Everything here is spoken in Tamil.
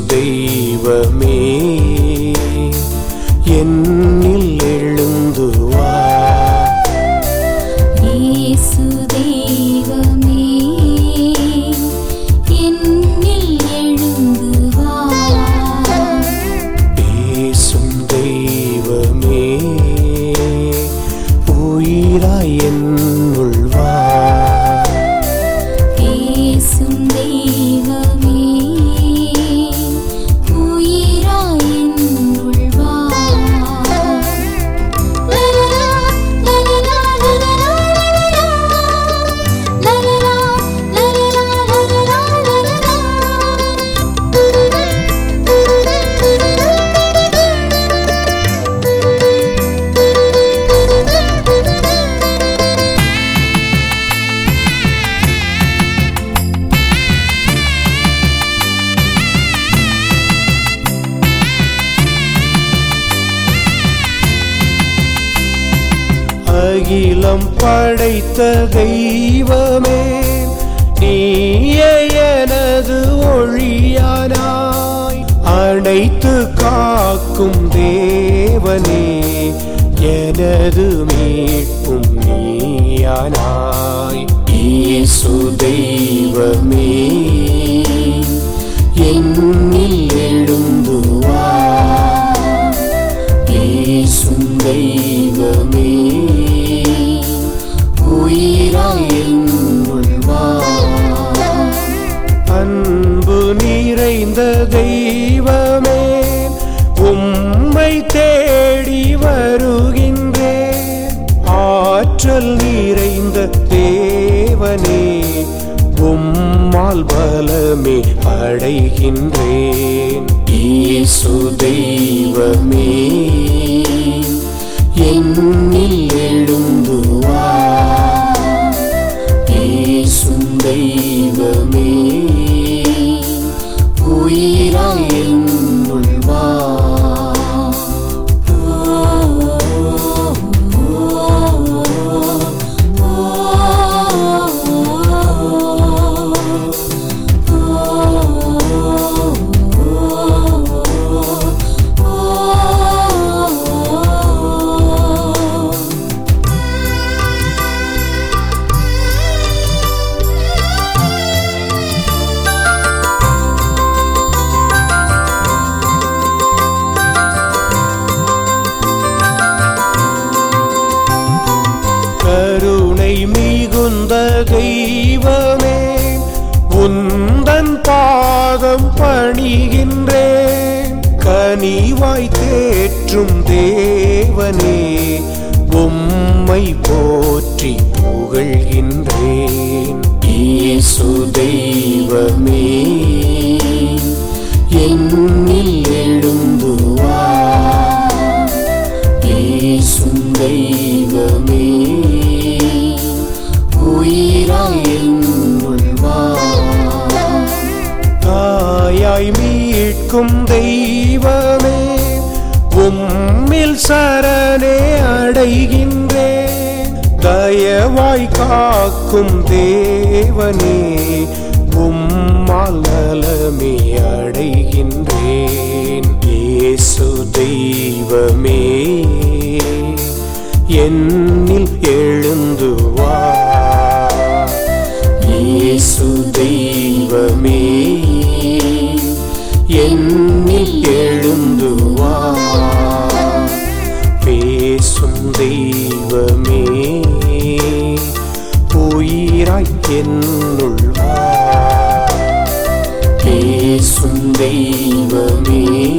தெய்வமே என்னில் எழுந்து வா இயேசு தெய்வமே என்னில் எழுந்து வா பேசும் தெய்வமே உயிராய் என்னுள் வா பேசும் தெய்வமே உயிராய் என்னுள் வா லலலா, லலலா, லலலா, லலலா. லலலா, லலலா, லலலா, லலலா. அகிலம் படைத்த தெய்வமே நீயே எனது ஒளியானாய் அனைத்து காக்கும் தேவனே எனது மீட்பும் நீயானாய் இயேசு தெய்வமே என்னில் எழுந்து வா பேசும் தெய்வமே உயிராய் என்னுள் வா அன்பு நிறைந்த தெய்வமே உம்மை தேடி வருகின்றேன் ஆற்றல் நிறைந்த தேவனே உம்மால் பலமே அடைகின்றேன் இயேசு தெய்வமே என்னில் எழுந்து வா பேசும் தெய்வமே உயிராய் என்னுள் வா கருணை மிகுந்த தெய்வமே உந்தன் பாதம் பணிகின்றேன் கனிவாய் தேற்றும் தேவனே உம்மை போற்றி புகழ்கின்றேன் இயேசு தெய்வமே என்னில் எழுந்து வா பேசும் தெய்வமே உயிராய் என்னுள் வா தாயாய் மீட்கும் தெய்வமே உம்மில் சரணே அடைகின்றேன் தயவாய் காக்கும் தேவனே உம்மால் நலமே அடைகின்றேன் இயேசு தெய்வமே என்னில் எழுந்து வா இயேசு தெய்வமே என்னில் எழுந்து வா பேசும் தெய்வமே உயிராய் என்னுள் வா பேசும் தெய்வமே